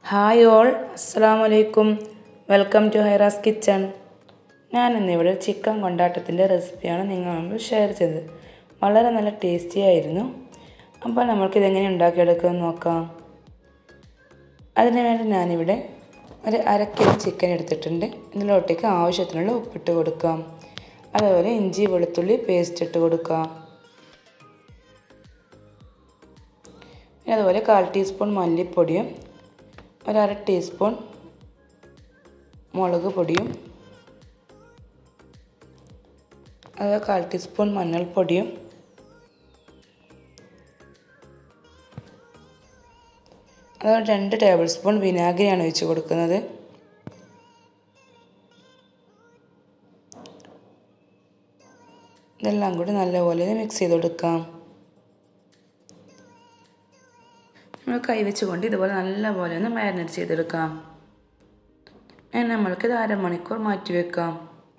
hi all അസ്സാം വലൈക്കും welcome to ഹൈറാസ് kitchen ഞാൻ ഇന്നിവിടെ ചിക്കൻ കൊണ്ടാട്ടത്തിൻ്റെ റെസിപ്പിയാണ് നിങ്ങൾ മുമ്പ് ഷെയർ ചെയ്തത് വളരെ നല്ല ടേസ്റ്റി ആയിരുന്നു അപ്പോൾ നമുക്കിതെങ്ങനെ ഉണ്ടാക്കിയെടുക്കുമെന്ന് നോക്കാം അതിന് വേണ്ടി ഞാനിവിടെ ഒരു അര കിലോ ചിക്കൻ എടുത്തിട്ടുണ്ട് ഇതിലോട്ടേക്ക് ആവശ്യത്തിനുള്ള ഉപ്പിട്ട് കൊടുക്കാം അതുപോലെ ഇഞ്ചി വെളുത്തുള്ളി പേസ്റ്റ് ഇട്ട് കൊടുക്കാം അതുപോലെ കാൽ ടീസ്പൂൺ മല്ലിപ്പൊടിയും ഒരര ടീസ്പൂൺ മുളക് പൊടിയും അതുപോലെ കാൽ ടീസ്പൂൺ മഞ്ഞൾപ്പൊടിയും അതുപോലെ രണ്ട് ടേബിൾ സ്പൂൺ വിനാഗിരിയാണ് ഒഴിച്ച് കൊടുക്കുന്നത് ഇതെല്ലാം കൂടി നല്ലപോലെ മിക്സ് ചെയ്ത് കൊടുക്കാം നമ്മൾ കൈവച്ചുകൊണ്ട് ഇതുപോലെ നല്ലപോലെ ഒന്ന് മാരിനേറ്റ് ചെയ്തെടുക്കാം ഇനി നമ്മൾക്കിത് അരമണിക്കൂർ മാറ്റി വെക്കാം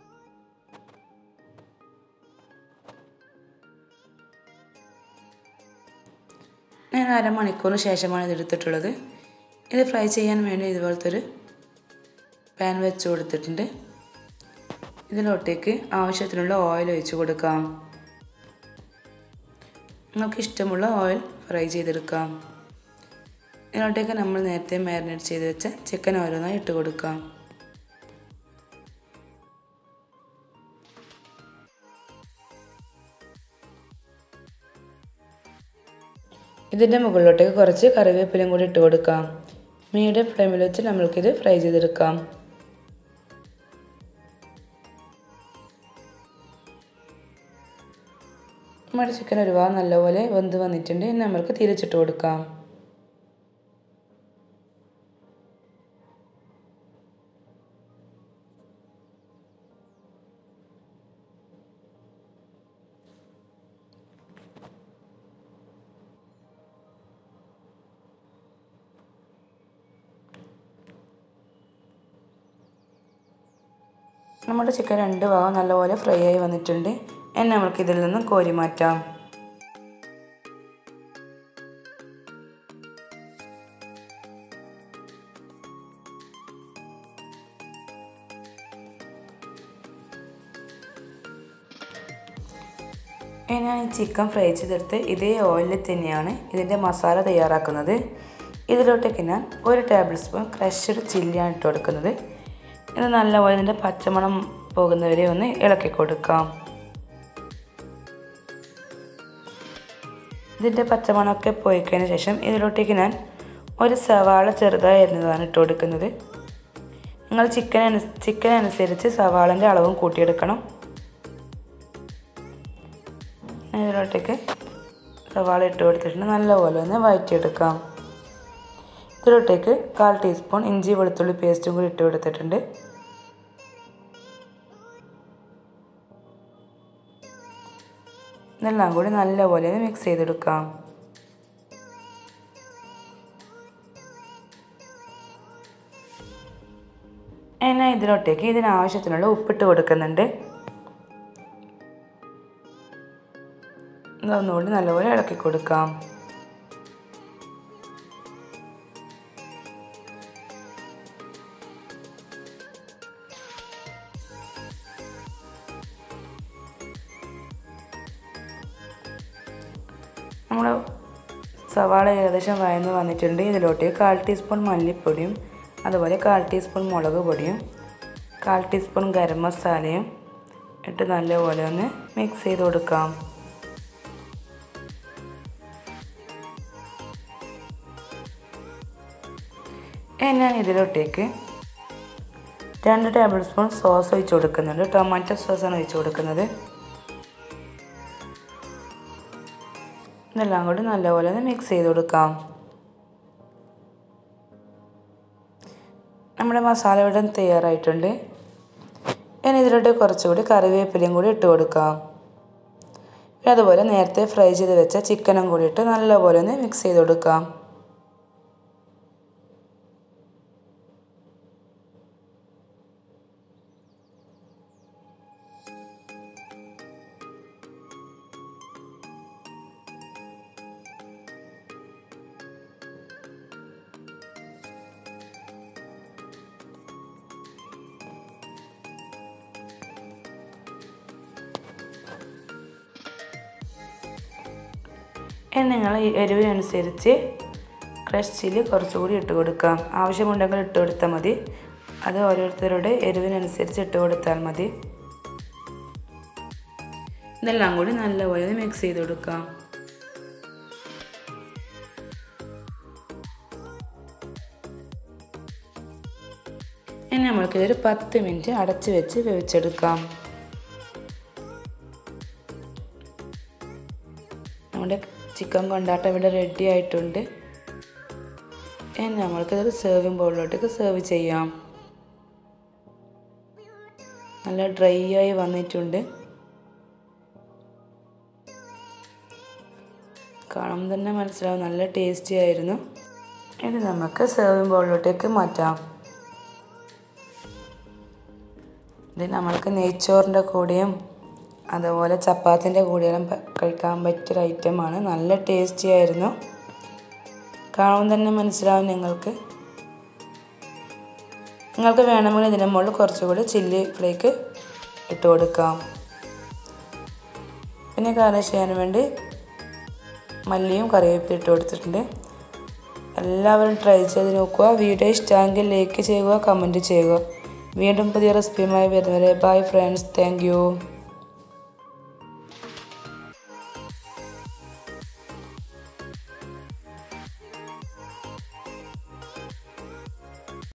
ഞാൻ അരമണിക്കൂറിന് ശേഷമാണ് ഇത് എടുത്തിട്ടുള്ളത് ഇത് ഫ്രൈ ചെയ്യാൻ വേണ്ടി ഇതുപോലത്തെ ഒരു പാൻ വെച്ച് കൊടുത്തിട്ടുണ്ട് ഇതിലോട്ടേക്ക് ആവശ്യത്തിനുള്ള ഓയിൽ ഒഴിച്ച് കൊടുക്കാം നിങ്ങൾക്ക് ഇഷ്ടമുള്ള ഓയിൽ ഫ്രൈ ചെയ്തെടുക്കാം ഇതിലോട്ടേക്ക് നമ്മൾ നേരത്തെ മാരിനേറ്റ് ചെയ്ത് വെച്ച ചിക്കൻ ഓരോന്നായി ഇട്ട് കൊടുക്കാം ഇതിൻ്റെ മുകളിലോട്ടേക്ക് കുറച്ച് കറിവേപ്പിലയും കൂടി ഇട്ട് കൊടുക്കാം മീഡിയം ഫ്ലെയിമിൽ വെച്ച് നമ്മൾക്കിത് ഫ്രൈ ചെയ്തെടുക്കാം നമ്മുടെ ചിക്കൻ ഒരുപാട് നല്ലപോലെ വെന്ത് വന്നിട്ടുണ്ട് ഇനി നമ്മൾക്ക് തിരിച്ചിട്ട് കൊടുക്കാം നമ്മുടെ ചിക്കൻ രണ്ട് ഭാഗം നല്ലപോലെ ഫ്രൈ ആയി വന്നിട്ടുണ്ട് ഇനി നമുക്ക് ഇതിൽ നിന്ന് കോരി മാറ്റാം ഞാൻ ഈ ചിക്കൻ ഫ്രൈ ചെയ്തെടുത്ത് ഇതേ ഓയിലിൽ തന്നെയാണ് ഇതിൻ്റെ മസാല തയ്യാറാക്കുന്നത് ഇതിലോട്ടേക്ക് ഞാൻ ഒരു ടേബിൾ സ്പൂൺ ക്രഷ്ഡ് ചില്ലിയാണ് ഇട്ട് കൊടുക്കുന്നത് ഇത് നല്ലപോലെ ഇതിൻ്റെ പച്ചമണം പോകുന്നവരെ ഒന്ന് ഇളക്കി കൊടുക്കാം ഇതിൻ്റെ പച്ചമണമൊക്കെ പോയിക്കതിന് ശേഷം ഇതിലോട്ടേക്ക് ഞാൻ ഒരു സവാള ചെറുതായി അരിഞ്ഞതാണ് ഇട്ട് കൊടുക്കുന്നത് നിങ്ങൾ ചിക്കൻ അനു ചിക്കൻ അനുസരിച്ച് സവാളൻ്റെ അളവും കൂട്ടിയെടുക്കണം ഇതിലോട്ടേക്ക് സവാള ഇട്ട് കൊടുത്തിട്ടുണ്ട് നല്ലപോലെ ഒന്ന് വഴറ്റിയെടുക്കാം ഇതിലോട്ടേക്ക് കാൽ ടീസ്പൂൺ ഇഞ്ചി വെളുത്തുള്ളി പേസ്റ്റും കൂടി ഇട്ട് കൊടുത്തിട്ടുണ്ട് ഇതെല്ലാം കൂടി നല്ലപോലെ മിക്സ് ചെയ്തെടുക്കാം എന്നാൽ ഇതിലോട്ടേക്ക് ഇതിനാവശ്യത്തിനുള്ള ഉപ്പിട്ട് കൊടുക്കുന്നുണ്ട് ഇതൊന്നുകൂടി നല്ലപോലെ ഇളക്കി കൊടുക്കാം നമ്മൾ സവാള ഏകദേശം വയന്ന് വന്നിട്ടുണ്ട് ഇതിലോട്ട് കാൽ ടീസ്പൂൺ മല്ലിപ്പൊടിയും അതുപോലെ കാൽ ടീസ്പൂൺ മുളക് പൊടിയും കാൽ ടീസ്പൂൺ ഗരം മസാലയും ഇട്ട് നല്ലപോലെ ഒന്ന് മിക്സ് ചെയ്ത് കൊടുക്കാം ഞാൻ ഇതിലോട്ടേക്ക് രണ്ട് ടേബിൾ സ്പൂൺ സോസ് ഒഴിച്ച് കൊടുക്കുന്നുണ്ട് ടൊമാറ്റോ സോസാണ് ഒഴിച്ച് കൊടുക്കുന്നത് ഇതെല്ലാം കൂടി നല്ലപോലെ ഒന്ന് മിക്സ് ചെയ്ത് കൊടുക്കാം നമ്മുടെ മസാല ഇവിടെ തയ്യാറായിട്ടുണ്ട് ഞാൻ ഇതിലോട്ട് കുറച്ചുകൂടി കറിവേപ്പിലയും കൂടി ഇട്ട് കൊടുക്കാം പിന്നെ അതുപോലെ നേരത്തെ ഫ്രൈ ചെയ്ത് വെച്ച ചിക്കനും കൂടി ഇട്ട് നല്ലപോലെ ഒന്ന് മിക്സ് ചെയ്ത് കൊടുക്കാം ഇനി നിങ്ങൾ ഈ എരിവിനനുസരിച്ച് ക്രഷ് ചില്ലി കുറച്ചുകൂടി ഇട്ട് കൊടുക്കാം ആവശ്യമുണ്ടെങ്കിൽ ഇട്ട് കൊടുത്താൽ മതി അത് ഓരോരുത്തരുടെ എരിവിനനുസരിച്ച് ഇട്ട് കൊടുത്താൽ മതി ഇതെല്ലാം കൂടി നല്ലപോലെ മിക്സ് ചെയ്ത് കൊടുക്കാം ഇനി നമ്മൾക്കിതൊരു പത്ത് മിനിറ്റ് അടച്ച് വെച്ച് വേവിച്ചെടുക്കാം നമ്മുടെ ചിക്കൻ കൊണ്ടാട്ടം ഇവിടെ റെഡി ആയിട്ടുണ്ട് ഇനി നമ്മൾക്കിതൊരു സെർവിങ് ബൗളിലോട്ടേക്ക് സെർവ് ചെയ്യാം നല്ല ഡ്രൈ ആയി വന്നിട്ടുണ്ട് കാണുമ്പോൾ തന്നെ മനസ്സിലാവും നല്ല ടേസ്റ്റി ആയിരുന്നു ഇനി നമുക്ക് സെർവിങ് ബൗളിലോട്ടേക്ക് മാറ്റാം ഇത് നമ്മൾക്ക് നെയ്ച്ചോറിൻ്റെ കൂടെയും അതുപോലെ ചപ്പാത്തിൻ്റെ കൂടെയെല്ലാം കഴിക്കാൻ പറ്റിയൊരു ഐറ്റമാണ് നല്ല ടേസ്റ്റി ആയിരുന്നു കാണുമ്പോൾ തന്നെ മനസ്സിലാവും നിങ്ങൾക്ക് നിങ്ങൾക്ക് വേണമെങ്കിൽ ഇതിൻ്റെ മുകളിൽ കുറച്ചുകൂടി ചില്ലി ഫ്ലേക്ക് ഇട്ട് കൊടുക്കാം പിന്നെ കറി ചെയ്യാൻ വേണ്ടി മല്ലിയും കറിവേപ്പിലും ഇട്ട് കൊടുത്തിട്ടുണ്ട് എല്ലാവരും ട്രൈ ചെയ്ത് നോക്കുക വീഡിയോ ഇഷ്ടമെങ്കിൽ ലൈക്ക് ചെയ്യുക കമൻറ്റ് ചെയ്യുക വീണ്ടും പുതിയ റെസിപ്പിയുമായി വരുന്നവരെ ബൈ ഫ്രണ്ട്സ് താങ്ക്